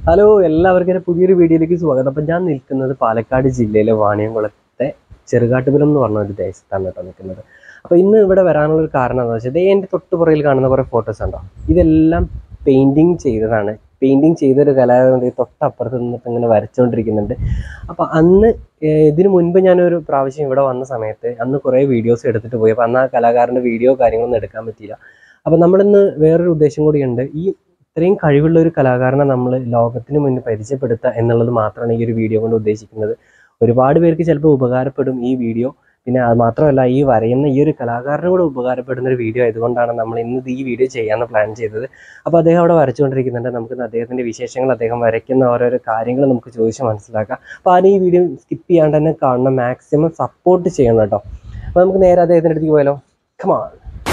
Hello എല്ലാവർക്കും എൻ്റെ പുതിയൊരു വീഡിയോയിലേക്ക് സ്വാഗതം അപ്പം ഞാൻ നിൽക്കുന്നത് പാലക്കാട് ജില്ലയിലെ വാണിയംകുളത്തെ ചെറുകാട്ടുപുരം എന്ന് പറഞ്ഞ ഒരു ദേശത്താണ് കേട്ടോ നിൽക്കുന്നത് അപ്പോൾ ഇന്ന് ഇവിടെ വരാനുള്ള ഒരു കാരണം എന്താണെന്ന് വെച്ചാൽ ദേ എൻ്റെ തൊട്ടുപുറയിൽ കാണുന്ന കുറേ ഫോട്ടോസ് ഉണ്ടോ ഇതെല്ലാം പെയിൻറ്റിങ് ചെയ്തതാണ് പെയിൻറ്റിങ് ചെയ്തൊരു കലാകാരൻ ദേ തൊട്ടപ്പുറത്ത് നിന്നിട്ട് ഇങ്ങനെ വരച്ചുകൊണ്ടിരിക്കുന്നുണ്ട് അപ്പോൾ അന്ന് ഏർ ഇതിനു മുൻപ് ഞാനൊരു പ്രാവശ്യം ഇവിടെ വന്ന സമയത്ത് അന്ന് കുറേ വീഡിയോസ് എടുത്തിട്ട് പോയി അപ്പോൾ അന്ന് ആ കലാകാരൻ്റെ വീഡിയോ കാര്യങ്ങളൊന്നും എടുക്കാൻ പറ്റിയില്ല അപ്പോൾ നമ്മളിന്ന് വേറൊരു ഉദ്ദേശം കൂടിയുണ്ട് ഈ ഇത്രയും കഴിവുള്ള ഒരു കലാകാരനെ നമ്മൾ ലോകത്തിന് മുന്നിൽ പരിചയപ്പെടുത്തുക എന്നുള്ളത് മാത്രമാണ് ഈ ഒരു വീഡിയോ കൊണ്ട് ഉദ്ദേശിക്കുന്നത് ഒരുപാട് പേർക്ക് ചിലപ്പോൾ ഉപകാരപ്പെടും ഈ വീഡിയോ പിന്നെ അത് മാത്രമല്ല ഈ വരയുന്ന ഈ ഒരു കലാകാരനും കൂടെ ഉപകാരപ്പെടുന്ന ഒരു വീഡിയോ ആയതുകൊണ്ടാണ് നമ്മൾ ഇന്ന് ഈ വീഡിയോ ചെയ്യാമെന്ന് പ്ലാൻ ചെയ്തത് അപ്പോൾ അദ്ദേഹം അവിടെ വരച്ചുകൊണ്ടിരിക്കുന്നുണ്ട് നമുക്ക് ഇന്ന് അദ്ദേഹത്തിൻ്റെ വിശേഷങ്ങൾ അദ്ദേഹം വരയ്ക്കുന്ന ഓരോരോ കാര്യങ്ങൾ നമുക്ക് ചോദിച്ച് മനസ്സിലാക്കാം അപ്പോൾ ആരും ഈ വീഡിയോ സ്കിപ്പ് ചെയ്യാണ്ട് തന്നെ കാണണം മാക്സിമം സപ്പോർട്ട് ചെയ്യണം കേട്ടോ അപ്പോൾ നമുക്ക് നേരെ അദ്ദേഹത്തിൻ്റെ അടുത്തേക്ക് പോയാലോ കമാൺ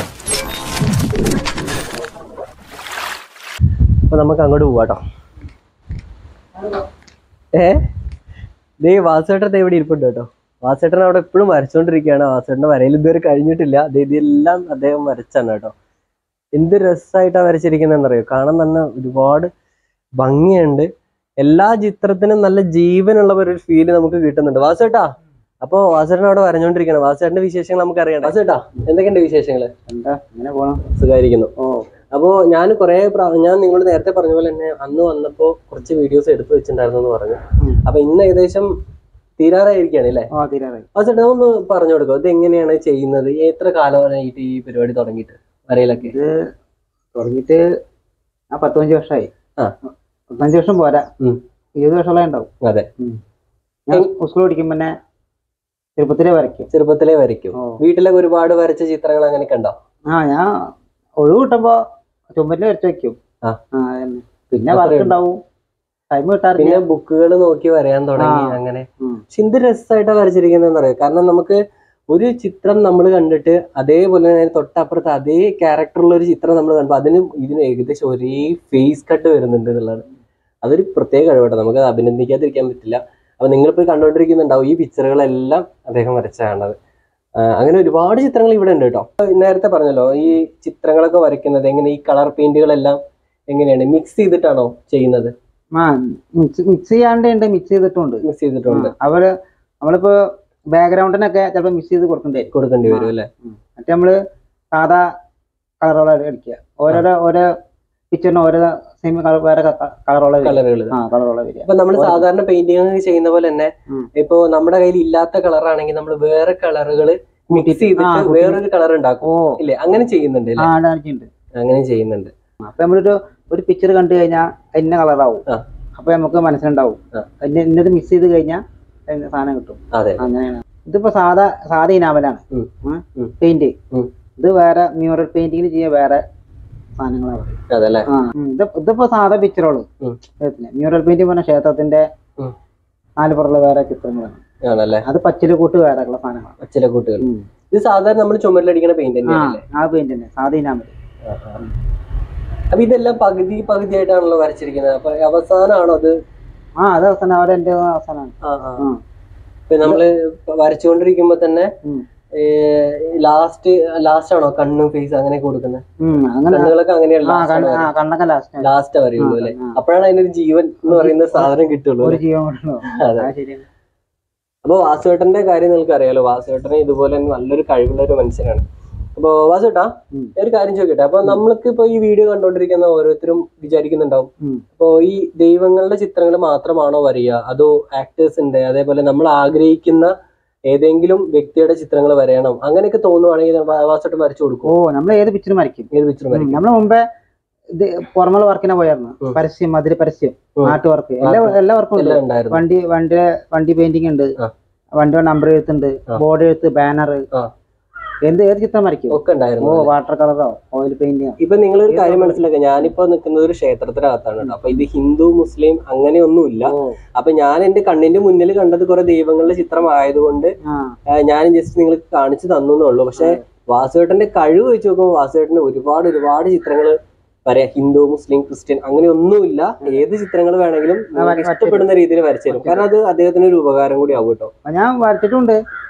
അപ്പോൾ നമുക്ക് അങ്ങോട്ട് പോവാട്ടോ ഏ ദേ വാസേട്ടൻ ദേ ഇവിടെ ഇരിപ്പുണ്ട് കേട്ടോ വാസേട്ടൻ അവിടെ എപ്പോഴും വരച്ചുകൊണ്ടിരിക്കുകയാണ് വാസേട്ടൻ്റെ വരയിൽ ഇതുവരെ കഴിഞ്ഞിട്ടില്ല ദേ ഇതെല്ലാം അദ്ദേഹം വരച്ചാണ് കേട്ടോ എന്ത് രസമായിട്ടാണ് വരച്ചിരിക്കുന്നതെന്നറിയോ കാണാൻ തന്നെ ഒരുപാട് ഭംഗിയുണ്ട് എല്ലാ ചിത്രത്തിനും നല്ല ജീവനുള്ള ഒരു ഫീല് നമുക്ക് കിട്ടുന്നുണ്ട് വാസേട്ടാ അപ്പോ വാസേട്ടൻ അവിടെ വരഞ്ഞോണ്ടിരിക്കണം വാസേട്ടന്റെ വിശേഷങ്ങൾ നമുക്ക് അറിയാം വാസേട്ടാ എന്തൊക്കെയുണ്ട് വിശേഷങ്ങൾ എന്താ ഇങ്ങനെ പോണം സുഖമായിരിക്കുന്നു ഓ അപ്പോ ഞാൻ കുറെ ഞാൻ നിങ്ങളോട് നേരത്തെ പറഞ്ഞ പോലെ തന്നെ അന്ന് വന്നപ്പോ കുറച്ച് വീഡിയോസ് എടുത്തു വെച്ചിട്ടുണ്ടായിരുന്നു എന്ന് പറഞ്ഞു ഉം. അപ്പൊ ഇന്ന് ഏകദേശം തീരാറായിരിക്കാണ് അല്ലേ ആ തീരാറായി ആ ചേട്ടാ ഒന്ന് പറഞ്ഞു കൊടുക്കോ ഇത് എങ്ങനെയാണ് ചെയ്യുന്നത് എത്ര കാലമായിട്ട് ഈ പരിപാടി തുടങ്ങിയിട്ട് വരയിലൊക്കെ ഇത് തുടങ്ങിയിട്ട് ആ പത്തുപഞ്ച് വർഷമായി ആ. പത്തഞ്ച് വർഷം പോരാ ഉം. ഇരുപത് വർഷമല്ലേ ഉണ്ടാവും അതെ ഞാൻ സ്കൂൾ പഠിക്കുമ്പോ തന്നെ ചെറുപ്പത്തിലേ വരയ്ക്കും ചെറുപ്പത്തിലേ വരയ്ക്കും ഓ. വീട്ടിലൊക്കെ ഒരുപാട് വരച്ച ചിത്രങ്ങൾ അങ്ങനെയൊക്കെ ഉണ്ടോ ആ ഞാൻ ഒഴിവ് കിട്ടുമ്പോ ചുമരിൽ വരച്ച് വെക്കും ആ. അതന്നെ. പിന്നെ അത്രേ വർക്ക് ഉള്ളൂ. ഉണ്ടാവും ടൈം കിട്ടാറില്ല പിന്നെ ബുക്കുകൾ നോക്കി വരയാൻ തുടങ്ങി ആ. അങ്ങനെ ഉം. പക്ഷെ എന്ത് രസമായിട്ടാണ് വരച്ചിരിക്കുന്നതെന്ന് അറിയാം കാരണം നമുക്ക് ഒരു ചിത്രം നമ്മൾ കണ്ടിട്ട് അതേപോലെ തന്നെ തൊട്ടപ്പുറത്ത് അതേ ക്യാരക്ടറുള്ള ഒരു ചിത്രം നമ്മൾ കണ്ടപ്പോൾ അതിനും ഇതിനും ഏകദേശം ഒരേ ഫേസ് കട്ട് വരുന്നുണ്ട് എന്നുള്ളതാണ് അതൊരു പ്രത്യേക കഴിവട്ടെ നമുക്ക് അത് അഭിനന്ദിക്കാതിരിക്കാൻ പറ്റില്ല അപ്പൊ നിങ്ങളിപ്പോൾ കണ്ടുകൊണ്ടിരിക്കുന്നുണ്ടാവും ഈ പിക്ചറുകളെല്ലാം അദ്ദേഹം വരച്ചാണത് അങ്ങനെ ഒരുപാട് ചിത്രങ്ങൾ ഇവിടെ ഉണ്ട് കേട്ടോ നേരത്തെ പറഞ്ഞല്ലോ ഈ ചിത്രങ്ങളൊക്കെ വരയ്ക്കുന്നത് എങ്ങനെ ഈ കളർ പെയിന്റുകളെല്ലാം എങ്ങനെയാണ് മിക്സ് ചെയ്തിട്ടാണോ ചെയ്യുന്നത് ആ മിക്സ് മിക്സ് ചെയ്യാണ്ട് ഉണ്ട് മിക്സ് ചെയ്തിട്ടുണ്ട് മിക്സ് ചെയ്തിട്ടുണ്ട് അവര് നമ്മളിപ്പോ ബാക്ക്ഗ്രൗണ്ടിനൊക്കെ ചിലപ്പോ മിക്സ് ചെയ്ത് കൊടുക്കണ്ടേ കൊടുക്കേണ്ടി വരും അല്ലേ മറ്റേ നമ്മള് സാധാ കളറുകളെ അടിക്കുക ഓരോരോ ഓരോ പിക്ചറിന് ഓരോ സെയിം കളർ വേറെ കളറുകളെ കളറുകൾ ആ കളറുകളെ വരിക ഇപ്പൊ നമ്മൾ സാധാരണ പെയിന്റിങ് ചെയ്യുന്ന പോലെ തന്നെ ഉം. ഇപ്പൊ നമ്മുടെ കയ്യിൽ ഇല്ലാത്ത കളറാണെങ്കിൽ നമ്മൾ വേറെ കളറുകൾ മിക്സ് ചെയ്തിട്ട് ആ, കൂട്ടി- വേറൊരു കളർ ഉണ്ടാക്കും ഓ ഇല്ലേ അങ്ങനെ ചെയ്യുന്നുണ്ട് ആ അല്ലേ അടിച്ചിട്ടുണ്ട് അങ്ങനെ ചെയ്യുന്നുണ്ട് അപ്പൊ നമ്മളൊരു ഒരു പിക്ചർ കണ്ടു കഴിഞ്ഞാൽ അതിന്റെ കളറാവും ആ. അപ്പൊ നമുക്ക് മനസ്സിലുണ്ടാവും ആ. അതിന്റെ ഇന്നത് മിക്സ് ചെയ്ത് കഴിഞ്ഞാൽ അതിന്റെ സാധനം കിട്ടും അതെ അങ്ങനെയാണ് ഇതിപ്പോ സാധാ സാധാ ഇനാമലാണ് ഉം. ഉം. പെയിന്റ് ഉം. ഇത് വേറെ മ്യൂറൽ പെയിന്റിങ്ങിന് ചെയ്യാൻ വേറെ സാധനങ്ങളാണ് അതല്ലേ ആ ഉം. ഇത് ഇതിപ്പോ സാധാ പിക്ചറുകള് ഉം. മ്യൂറൽ പെയിന്റിംഗ് പറഞ്ഞ ക്ഷേത്രത്തിന്റെ ഉം. നാല് പുറമുള്ള വേറെ ചിത്രങ്ങളാണ് ആണല്ലേ അത് പച്ചില കൂട്ട് വേറെ ഉള്ള സാധനങ്ങളാണ് ചില കൂട്ടുകൾ ഉം. ഇത് സാധാരണ നമ്മൾ ചുമരിലടിക്കുന്ന പെയിന്റ് ആ തന്നെയാണല്ലേ ആ പെയിന്റ് തന്നെ സാധാ ഇനാമൽ ആ, ആ. അപ്പൊ ഇതെല്ലാം പകുതി പകുതി ആയിട്ടാണല്ലോ വരച്ചിരിക്കുന്നത് അപ്പൊ അവസാനമാണോ അത് ആ അത് അവസാനം അവരെ എന്റെ അവസാനമാണ് ആ, ആ. ആ. ഇപ്പൊ നമ്മള് വരച്ചുകൊണ്ടിരിക്കുമ്പോ തന്നെ ഉം. ലാസ്റ്റ് ലാസ്റ്റ് ആണോ കണ്ണും ഫേസ് അങ്ങനെ കൊടുക്കുന്നത് ഉം, അങ്ങനെ കണ്ണുകളൊക്കെ അങ്ങനെയാണ് ആ last കണ്ണ് ആണ് ആ കണ്ണൊക്കെ ലാസ്റ്റ് ലാസ്റ്റ് പറയുള്ളൂ അല്ലെ ആ. അപ്പോഴാണ് അതിനൊരു ജീവൻ എന്ന് പറയുന്ന സാധനം കിട്ടുള്ളൂ ഒരു അല്ലേ? ജീവൻ കൊണ്ടോ അതെ. ആ ശരിയാണ് അപ്പൊ വാസുവേട്ടന്റെ കാര്യം നിങ്ങൾക്ക് അറിയാലോ വാസുവേട്ടന് ഇതുപോലെ തന്നെ നല്ലൊരു കഴിവുള്ള ഒരു മനുഷ്യനാണ് അപ്പൊ വാസുവേട്ടാ ഉം. ഒരു കാര്യം ചോദിക്കട്ടെ അപ്പൊ നമ്മൾക്ക് ഇപ്പൊ ഈ വീഡിയോ കണ്ടോണ്ടിരിക്കുന്ന ഓരോരുത്തരും വിചാരിക്കുന്നുണ്ടാവും ഉം. അപ്പൊ ഈ ദൈവങ്ങളുടെ ചിത്രങ്ങൾ മാത്രമാണോ വരിക അതോ ആക്ടേഴ്സിന്റെ അതേപോലെ നമ്മൾ ആഗ്രഹിക്കുന്ന ഏതെങ്കിലും വ്യക്തിയുടെ ചിത്രങ്ങൾ വരയണം അങ്ങനെയൊക്കെ തോന്നുവാണെങ്കിൽ വാസുവേട്ടൻ വരച്ചു കൊടുക്കും ഓ നമ്മൾ ഏത് പിക്ചർ വരയ്ക്കും ഏത് പിക്ചർ വരയ്ക്കും നമ്മൾ മുമ്പേ ഇത് പുറമുള്ള വർക്കിനെ പോയായിരുന്നു ഉം. പരസ്യം മധുര പരസ്യം ഉം. നാട്ടു വർക്ക് എല്ലാ എല്ലാ വർക്കും ഉണ്ട് എല്ലാം ഉണ്ടായിരുന്നു വണ്ടി വണ്ടി വണ്ടി പെയിന്റിംഗ് ഉണ്ട് ആ. വണ്ടിയുടെ നമ്പർ എഴുത്തുണ്ട് ആ. ബോർഡ് എഴുത്ത് ബാനർ ആ. എന്ത് ഏത് ചിത്രം വരയ്ക്കും ഒക്കെ ഉണ്ടായിരുന്നു ഓ വാട്ടർ കളറോ ഓയിൽ പെയിന്റിങ്ങോ ഇപ്പൊ നിങ്ങളൊരു കാര്യം മനസ്സിലാക്കുക ഞാനിപ്പോ നിൽക്കുന്നത് ഒരു ക്ഷേത്രത്തിനകത്താണ് കേട്ടോ അപ്പൊ ഇത് ഹിന്ദു മുസ്ലിം അങ്ങനെയൊന്നുമില്ല ഓ അപ്പൊ ഞാൻ എന്റെ കണ്ണിന്റെ മുന്നിൽ കണ്ടത് കുറെ ദൈവങ്ങളുടെ ചിത്രം ആയതുകൊണ്ട് ആ ആ, ഞാൻ ജസ്റ്റ് നിങ്ങൾക്ക് കാണിച്ചു തന്നു ഉള്ളൂ പക്ഷെ വാസുവേട്ടന്റെ കഴിവ് വെച്ച് നോക്കുമ്പോൾ വാസുവേട്ടന് ഒരുപാട് ഒരുപാട് ചിത്രങ്ങൾ പറയാ ഹിന്ദു മുസ്ലിം ക്രിസ്ത്യൻ അങ്ങനെ ഒന്നുമില്ല ഏത് ചിത്രങ്ങൾ വേണമെങ്കിലും നിങ്ങൾക്ക് വരച്ച് ഇഷ്ടപ്പെടുന്ന രീതിയിൽ വരച്ചു തരും കാരണം അത് അദ്ദേഹത്തിന് ഒരു ഉപകാരം കൂടി ആവും കേട്ടോ അപ്പൊ ഞാൻ വരച്ചിട്ടുണ്ട്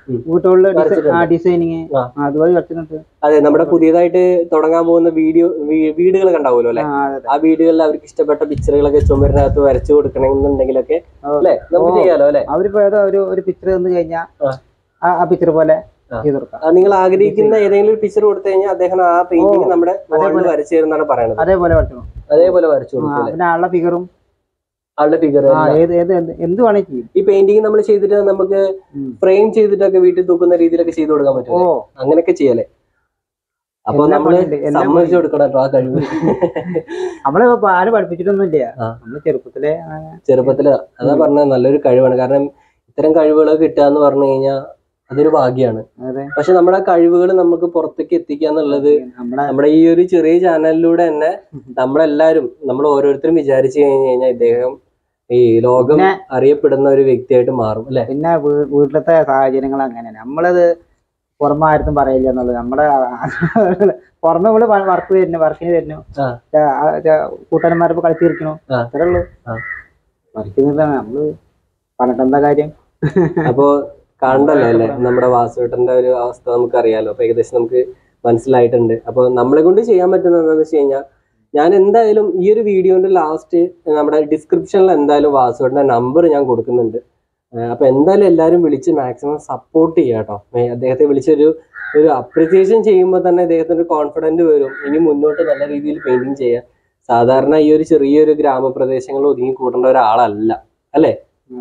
ഉം. വീട്ടുകളിൽ ആ വരച്ചിട്ടുണ്ട്. ഡിസൈനിങ് ആ. അതുപോലെ വരച്ചിട്ടുണ്ട് അതെ നമ്മുടെ പുതിയതായിട്ട് തുടങ്ങാൻ പോകുന്ന വീഡിയോ വീടുകൾ കണ്ടാവുമല്ലോ അല്ലെ ആ, അതെ, അതെ. ആ വീടുകളിൽ അവർക്ക് ഇഷ്ടപ്പെട്ട പിക്ചറുകളൊക്കെ ചുമരിനകത്ത് വരച്ചു കൊടുക്കണമെന്നുണ്ടെങ്കിലൊക്കെ ഓ. അല്ലെ നമുക്ക് ഓ. ചെയ്യാലോ അല്ലെ അവരിപ്പോ ഏതോ ഒരു ഒരു പിക്ചർ തന്നു കഴിഞ്ഞാൽ ആ. ആ പിക്ചർ പോലെ ആ. ചെയ്ത് കൊടുക്കാം ആ, നിങ്ങൾ ആഗ്രഹിക്കുന്ന ഏതെങ്കിലും ഒരു പിക്ചർ കൊടുത്തു കഴിഞ്ഞാൽ അദ്ദേഹം ആ പെയിന്റിങ് ഓ, നമ്മുടെ വാളിൽ അതേപോലെ. വരച്ചു തരുന്നാണ് പറയണത് അതേപോലെ വരച്ചണം അതേപോലെ വരച്ചു കൊടുക്കും അല്ലേ പിന്നെ ആളുടെ ഫിഗറും ആളുടെ ഫിഗർ ആ ഏത് ഏത് എന്ത് എന്ത് വേണമെങ്കിൽ ചെയ്യും ഈ പെയിന്റിങ് നമ്മൾ ചെയ്തിട്ട് നമുക്ക് ഉം. ഫ്രെയിം ചെയ്തിട്ടൊക്കെ വീട്ടിൽ തൂക്കുന്ന രീതിയിലൊക്കെ ചെയ്തു കൊടുക്കാൻ ഓ പറ്റും അങ്ങനെയൊക്കെ ചെയ്യല്ലേ അപ്പൊ എല്ലാം നമ്മള് പണിയുണ്ട്, എല്ലാം സമ്മതിച്ചു കൊടുക്കണം കേട്ടോ ആ കഴിവ് നമ്മളെ ഇപ്പൊ ആരും പഠിപ്പിച്ചിട്ടൊന്നുമില്ല ആ. നമ്മള് ചെറുപ്പത്തിലെ ആ, ചെറുപ്പത്തില് അതാ പറഞ്ഞ നല്ലൊരു കഴിവാണ് കാരണം ഇത്തരം കഴിവുകളൊക്കെ കിട്ടുക എന്ന് പറഞ്ഞു കഴിഞ്ഞാൽ അതൊരു ഭാഗ്യമാണ് അതെ പക്ഷെ നമ്മുടെ ആ കഴിവുകൾ നമുക്ക് പുറത്തേക്ക് എത്തിക്കുക എന്നുള്ളത് നമ്മളെ നമ്മുടെ ഈ ഒരു ചെറിയ ചാനലിലൂടെ തന്നെ നമ്മളെല്ലാരും നമ്മൾ ഓരോരുത്തരും വിചാരിച്ചു കഴിഞ്ഞു കഴിഞ്ഞാൽ ഇദ്ദേഹം ഈ ലോകം പിന്നെ അറിയപ്പെടുന്ന ഒരു വ്യക്തിയായിട്ട് മാറും അല്ലെ പിന്നെ വീ- വീട്ടിലത്തെ സാഹചര്യങ്ങൾ അങ്ങനെയാണ് നമ്മളത് പുറമെ ആരും പറയില്ല എന്നുള്ളത് നമ്മുടെ പുറമെ ഇവിടെ വർക്ക് തരുന്നു വർക്കിന് തരുന്നു ആ. കൂട്ടന്മാരൊപ്പം കളിച്ചിരിക്കണു ആ. അത്രേ ഉള്ളൂ ആ. വർക്കിനിതാണ് നമ്മള് പറഞ്ഞിട്ട് എന്താ കാര്യം അപ്പോ കാണണ്ടല്ലോ അല്ലെ നമ്മുടെ വാസുവേട്ടന്റെ ഒരു അവസ്ഥ നമുക്ക് അറിയാലോ അപ്പൊ ഏകദേശം നമുക്ക് മനസ്സിലായിട്ടുണ്ട് അപ്പൊ നമ്മളെ കൊണ്ട് ചെയ്യാൻ പറ്റുന്നത് എന്താണെന്ന് വെച്ച് കഴിഞ്ഞാൽ ഞാൻ എന്തായാലും ഈ ഒരു വീഡിയോന്റെ ലാസ്റ്റ് നമ്മുടെ ഡിസ്ക്രിപ്ഷനിൽ എന്തായാലും വാസുവേട്ടന്റെ നമ്പർ ഞാൻ കൊടുക്കുന്നുണ്ട് ഏഹ് അപ്പൊ എന്തായാലും എല്ലാവരും വിളിച്ച് മാക്സിമം സപ്പോർട്ട് ചെയ്യുക കേട്ടോ ഏഹ് അദ്ദേഹത്തെ വിളിച്ചൊരു ഒരു അപ്രിസിയേഷൻ ചെയ്യുമ്പോൾ തന്നെ അദ്ദേഹത്തിന് ഒരു കോൺഫിഡന്റ് വരും ഇനി മുന്നോട്ട് നല്ല രീതിയിൽ പെയിന്റിങ് ചെയ്യാൻ സാധാരണ ഈ ഒരു ചെറിയൊരു ഗ്രാമപ്രദേശങ്ങളിൽ ഒതുങ്ങി കൂടേണ്ട ഒരാളല്ല അല്ലേ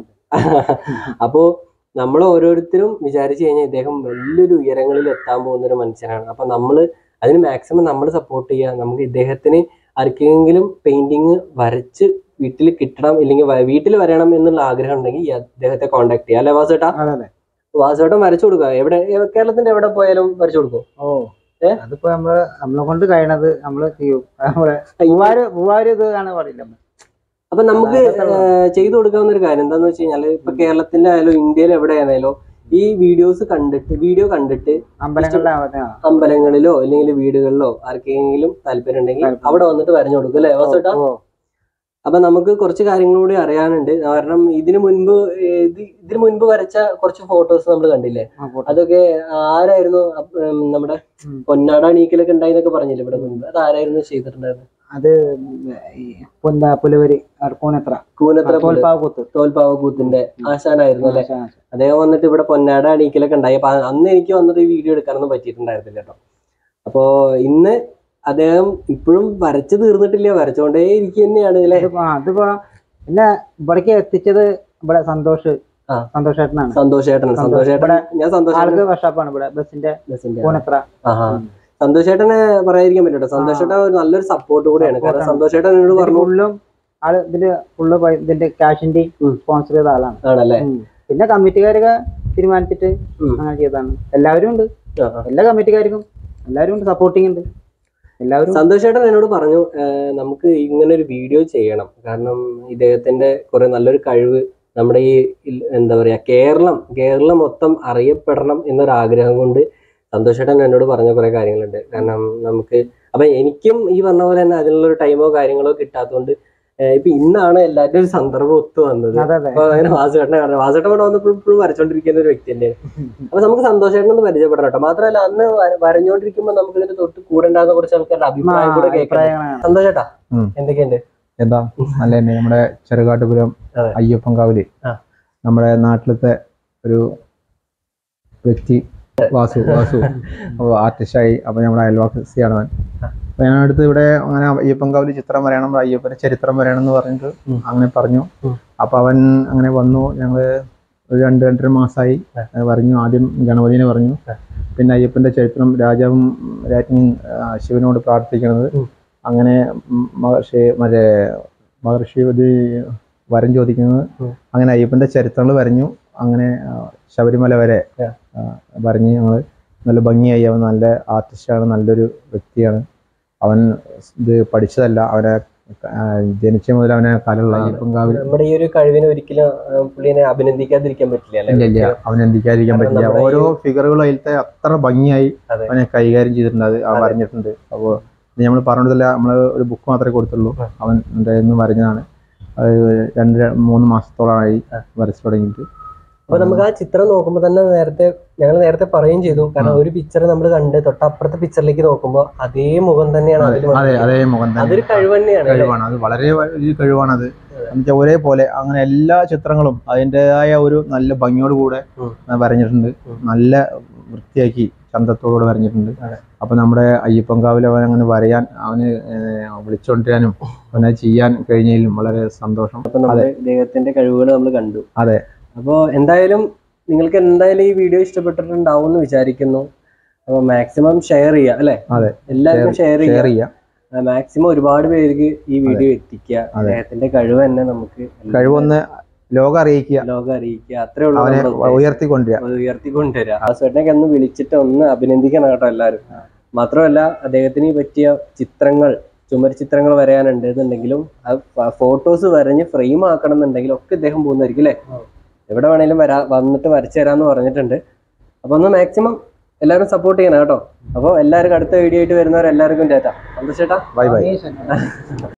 അപ്പോ നമ്മൾ ഓരോരുത്തരും വിചാരിച്ചു കഴിഞ്ഞാൽ ഇദ്ദേഹം വലിയൊരു ഉയരങ്ങളിൽ എത്താൻ പോകുന്ന ഒരു മനുഷ്യനാണ് അപ്പൊ നമ്മൾ അതിന് മാക്സിമം നമ്മൾ സപ്പോർട്ട് ചെയ്യുക നമുക്ക് ഇദ്ദേഹത്തിന് ആർക്കെങ്കിലും പെയിന്റിങ് വരച്ച് വീട്ടിൽ കിട്ടണം ഇല്ലെങ്കിൽ വീട്ടിൽ വരണം എന്നുള്ള ആഗ്രഹം ഉണ്ടെങ്കിൽ ഈ അദ്ദേഹത്തെ കോൺടാക്ട് ചെയ്യുക അല്ലെ വാസുവേട്ടാ അതെ അതെ വാസുവേട്ടൻ വരച്ചു കൊടുക്കുക എവിടെ എ- കേരളത്തിന്റെ എവിടെ പോയാലും വരച്ചു കൊടുക്കും ഓ ഏ? അതിപ്പോ നമ്മള് നമ്മളെ കൊണ്ട് കഴിയണത് നമ്മള് ചെയ്യും നമ്മളെ മൂവാര് മൂവാര് ഇത് ആണ് പറയില്ല നമ്മള്. അപ്പൊ നമുക്ക് അതൊക്കെ ഉള്ളു. ഏഹ് ചെയ്തു കൊടുക്കാവുന്ന ഒരു കാര്യം എന്താന്ന് വെച്ച് കഴിഞ്ഞാല് ഇപ്പൊ കേരളത്തിന്റെ ആയാലും ഇന്ത്യയിൽ എവിടെയാണേലോ ഈ വീഡിയോസ് കണ്ടിട്ട് വീഡിയോ കണ്ടിട്ട് അമ്പലങ്ങളിലെ അവ- ആ. അമ്പലങ്ങളിലോ അല്ലെങ്കിൽ വീടുകളിലോ ആർക്കെങ്കിലും താല്പര്യം ഉണ്ടെങ്കിൽ താല്പര്യം. അവിടെ വന്നിട്ട് വരഞ്ഞു കൊടുക്കും അല്ലേ വാസുവേട്ടാ ഓ, അപ്പൊ നമുക്ക് കുറച്ച് കാര്യങ്ങൾ കൂടി അറിയാനുണ്ട് കാരണം ഇതിനു മുൻപ് ഏഹ് ഇത് ഇതിനു മുൻപ് വരച്ച കുറച്ച് ഫോട്ടോസ് നമ്മൾ കണ്ടില്ലേ ആ, പോട്ടെ. അതൊക്കെ ആരായിരുന്നു അപ്പ- ഉം നമ്മുടെ ഉം. പൊന്നാട നീക്കലൊക്കെ ഉണ്ടായിന്നൊക്കെ പറഞ്ഞില്ലേ ഇവിടെ മുൻപ് അത് ആരായിരുന്നു ചെയ്തിട്ടുണ്ടായിരുന്നത് അത് ഈ പൊന്ത പുലവരി അടുക്കൂനെത്ര കൂനത്ര തോൽപ്പാവ് കുത്ത് തോൽപ്പാവക്കൂത്തിന്റെ ആശാനായിരുന്നു അല്ലെ ആ, ആ. അദ്ദേഹം വന്നിട്ട് ഇവിടെ പൊന്നാട അണീക്കലൊക്കെ ഉണ്ടായി അപ്പൊ അന്ന് എനിക്ക് വന്നിട്ട് ഈ വീഡിയോ എടുക്കാനൊന്നും പറ്റിയിട്ടുണ്ടായിരുന്നില്ല കേട്ടോ അപ്പോ ഇന്ന് അദ്ദേഹം ഇപ്പോഴും വരച്ചു തീർന്നിട്ടില്ല വരച്ചോണ്ടേ ഇരിക്കുക തന്നെയാണ് അല്ലെ ഇതിപ്പോ- ആ, അതിപ്പോ പിന്നെ ഇവിടേക്ക് എത്തിച്ചത് ഇവിടെ സന്തോഷ് ആ. സന്തോഷേട്ടനാണ് സന്തോഷേട്ടൻ സന്തോഷേട്ടൻ ഞാൻ സന്തോഷേട്ടൻ ആൾക്ക് വർഷാപ്പാണ് ഇവിടെ ബസിന്റെ ബസ്സിന്റെ പൂനെത്ര ആഹാ സന്തോഷേട്ടനെ പറയാതിരിക്കാൻ പറ്റൂട്ടോ സന്തോഷേട്ടൻ ഒരു നല്ലൊരു സപ്പോർട്ട് കൂടെയാണ് കാരണം Support ആണ്. സന്തോഷേട്ടൻ എന്നോട് പറഞ്ഞു ഫുള്ളും ആള് ഇതിന്റെ ഫുള്ള് ഇതിന്റെ ക്യാഷിന്റെ ഉം. സ്പോൺസർ ചെയ്ത ആളാണ് ആണല്ലേ ഉം. പിന്നെ കമ്മിറ്റിക്കാരൊക്കെ തീരുമാനിച്ചിട്ട് ഉം. അങ്ങനെ ചെയ്തതാണ് എല്ലാവരും ഉണ്ട് ആ, ആ. എല്ലാ കമ്മിറ്റിക്കാർക്കും എല്ലാവരും ഉണ്ട് സപ്പോർട്ടിങ് ഉണ്ട് എല്ലാവരും സന്തോഷേട്ടൻ എന്നോട് പറഞ്ഞു "ഏഹ് നമുക്ക് ഇങ്ങനെ ഒരു വീഡിയോ ചെയ്യണം കാരണം ഇദ്ദേഹത്തിന്റെ കുറെ നല്ലൊരു കഴിവ് നമ്മുടെ ഈ ഇൽ- എന്താ പറയാ കേരളം കേരളം മൊത്തം അറിയപ്പെടണം എന്നൊരു ആഗ്രഹം കൊണ്ട് സന്തോഷേട്ടൻ എന്നോട് പറഞ്ഞ കുറെ കാര്യങ്ങളുണ്ട് കാരണം നമുക്ക് അപ്പൊ എനിക്കും ഈ പറഞ്ഞ പോലെ തന്നെ അതിനുള്ളൊരു ടൈമോ കാര്യങ്ങളോ കിട്ടാത്തതുകൊണ്ട് ഏഹ് ഇപ്പൊ ഇന്നാണ് എല്ലാവരുടെ ഒരു സന്ദർഭം ഒത്തു വന്നത് അതെ അതെ അപ്പൊ അങ്ങനെ വാസുചേട്ടനെ കാണുന്നത് വാസുചേട്ടൻ ഇവിടെ വന്നപ്പോഴും ഇപ്പോഴും വരച്ചോണ്ടിരിക്കുന്ന ഒരു വ്യക്തി തന്നെയാണ് അപ്പൊ നമുക്ക് സന്തോഷേട്ടൻ ഒന്ന് പരിചയപ്പെടണം കേട്ടോ മാത്രമല്ല അന്ന് വര- വരഞ്ഞോണ്ടിരിക്കുമ്പോ നമുക്ക് ഇതിന്റെ തൊട്ട് കൂടെ ഉണ്ടാകുന്ന കുറച്ച് ആൾക്കാരുടെ അഭിപ്രായം കൂടെ കേൾക്കണം അഭിപ്രായങ്ങളാണ് സന്തോഷേട്ടാ ഉം. എന്തൊക്കെയുണ്ട് എന്താ നല്ല തന്നെ നമ്മുടെ ചെറുകാട്ടുപുരം അതെ. അയ്യപ്പൻകാവില് ആ. നമ്മുടെ നാട്ടിലത്തെ ഒരു വ്യക്തി വാസു വാസു ആർട്ടിസ്റ്റായി അപ്പൊ നമ്മുടെ അയൽവാസിയാണ് അവൻ അപ്പൊ ഞാൻ അടുത്ത് ഇവിടെ അങ്ങനെ അയ്യപ്പൻകാവില് ചിത്രം വരയണം അയ്യപ്പന്റെ ചരിത്രം വരയണം എന്ന് പറഞ്ഞിട്ട് ഉം. അങ്ങനെ പറഞ്ഞു ഉം. അപ്പൊ അവൻ അങ്ങനെ വന്നു ഞങ്ങള് ഒരു രണ്ട് രണ്ടര മാസമായി ആ. പറഞ്ഞു ആദ്യം ഗണപതിനെ പറഞ്ഞു ആ. പിന്നെ അയ്യപ്പന്റെ ചരിത്രം രാജാവും രാജ്ഞിയും ആ, ശിവനോട് പ്രാർത്ഥിക്കുന്നത് ഉം. അങ്ങനെ ഉം മഹർഷി മറ്റേ മഹർഷി ഇത് വരം ചോദിക്കുന്നത് ഉം. അങ്ങനെ അയ്യപ്പന്റെ ചരിത്രങ്ങൾ വരഞ്ഞു അങ്ങനെ ആ, ശബരിമല വരെ ആ. ആ, വരഞ്ഞ് ഞങ്ങൾ നല്ല ഭംഗിയായി അവൻ നല്ല ആർട്ടിസ്റ്റാണ് നല്ലൊരു വ്യക്തിയാണ് അവൻ ഇത് പഠിച്ചതല്ല അവനെ ആ, ജനിച്ച മുതൽ അവനെ കലുള്ള അയ്യപ്പൻകാവിൽ നമ്മുടെ ഈ ഒരു കഴിവിനെ ഒരിക്കലും ആ, പുള്ളിനെ അഭിനന്ദിക്കാതിരിക്കാൻ പറ്റില്ല ഇല്ല അല്ലേ ഇല്ല അവനെ എന്തിക്കാതിരിക്കാൻ കാരണം പറ്റില്ല നമ്മുടെ ഈ- ഓരോ ഫിഗറുകളും അതിലത്തെ അത്ര ഭംഗിയായി അതെ. അവനെ കൈകാര്യം ചെയ്തിട്ടുണ്ട് അത് അവൻ അതെ. വരഞ്ഞിട്ടുണ്ട് അപ്പോൾ നമ്മൾ പറഞ്ഞതല്ല നമ്മൾ ഒരു ബുക്ക് മാത്രമേ കൊടുത്തുള്ളൂ ആ. അവൻ എൻ്റെ നിന്ന് വരഞ്ഞതാണ് അത് രണ്ട് ര- മൂന്ന് മാസത്തോളമായി ആ. വരച്ചു തുടങ്ങിയിട്ട് അപ്പൊ നമുക്ക് ആ ചിത്രം നോക്കുമ്പോൾ തന്നെ നേരത്തെ ഞങ്ങൾ നേരത്തെ പറയുകയും ചെയ്തു കാരണം ഒരു പിക്ചർ നമ്മൾ കണ്ട് തൊട്ടപ്പുറത്തെ പിക്ചറിലേക്ക് നോക്കുമ്പോൾ അതേ മുഖം തന്നെയാണ് അതിൽ അതെ അതേ മുഖം തന്നെ അതൊരു കഴിവ് തന്നെയാണ് അല്ലേ? കഴിവാണ് അത് വളരെ വലിയ കഴിവാണത് എന്നുവെച്ചാൽ ഒരേപോലെ അങ്ങനെ എല്ലാ ചിത്രങ്ങളും അതിൻ്റെതായ ഒരു നല്ല ഭംഗിയോട് കൂടെ ഉം. വരഞ്ഞിട്ടുണ്ട് ഉം. നല്ല വൃത്തിയാക്കി ചന്തത്തോടുകൂടെ വരഞ്ഞിട്ടുണ്ട് അതെ. അപ്പൊ നമ്മുടെ അയ്യപ്പൻകാവിൽ അവൻ അങ്ങനെ വരയാൻ അവന് ഏഹ്, വിളിച്ചുകൊണ്ടിരാനും അവനെ ചെയ്യാൻ കഴിഞ്ഞതിലും വളരെ സന്തോഷം അപ്പൊ നമ്മുടെ ഇദ്ദേഹത്തിന്റെ കഴിവുകൾ നമ്മൾ കണ്ടു അതെ. അപ്പോ എന്തായാലും നിങ്ങൾക്ക് എന്തായാലും ഈ വീഡിയോ ഇഷ്ടപ്പെട്ടിട്ടുണ്ടാവും എന്ന് വിചാരിക്കുന്നു അപ്പൊ മാക്സിമം ഷെയർ ചെയ്യുക അല്ലെ അതെ. എല്ലാവർക്കും ഷെയർ ഷെയർ ചെയ്യുക ചെയ്യാം മാക്സിമം ഒരുപാട് പേർക്ക് ഈ വീഡിയോ എത്തിക്കുക അദ്ദേഹത്തിന്റെ കഴിവ് തന്നെ നമുക്ക് കഴിവൊന്ന് ലോകം അറിയിക്കുക ലോകം അറിയിക്കുക അത്രേ ഉള്ളൂ അവനെ നമ്മുടെ ഉദ്ദേശം. ഉയർത്തിക്കൊണ്ടുവരിക അത് ഉയർത്തിക്കൊണ്ടുവരിക ആ ചേട്ടനൊക്കെ ഒന്ന് വിളിച്ചിട്ട് ഒന്ന് അഭിനന്ദിക്കണം കേട്ടോ എല്ലാവരും മാത്രമല്ല അദ്ദേഹത്തിന് ഈ പറ്റിയ ചിത്രങ്ങൾ ചുമർ ചിത്രങ്ങൾ വരാനുണ്ട് എന്നുണ്ടെങ്കിലും ഫോട്ടോസ് വരഞ്ഞ് ഫ്രെയിം ആക്കണം എന്നുണ്ടെങ്കിലും ഒക്കെ ഇദ്ദേഹം പോകുന്നതായിരിക്കും അല്ലേ എവിടെ വേണേലും വരാ വന്നിട്ട് വരച്ചു തരാന്ന് പറഞ്ഞിട്ടുണ്ട് അപ്പൊ ഒന്ന് മാക്സിമം എല്ലാവരും സപ്പോർട്ട് ചെയ്യണം കേട്ടോ അപ്പോൾ എല്ലാവർക്കും അടുത്ത വീഡിയോ ആയിട്ട് വരുന്നവരെല്ലാവർക്കും ചേട്ടാ സന്തോഷേട്ടാ ബൈ ബൈ ഈ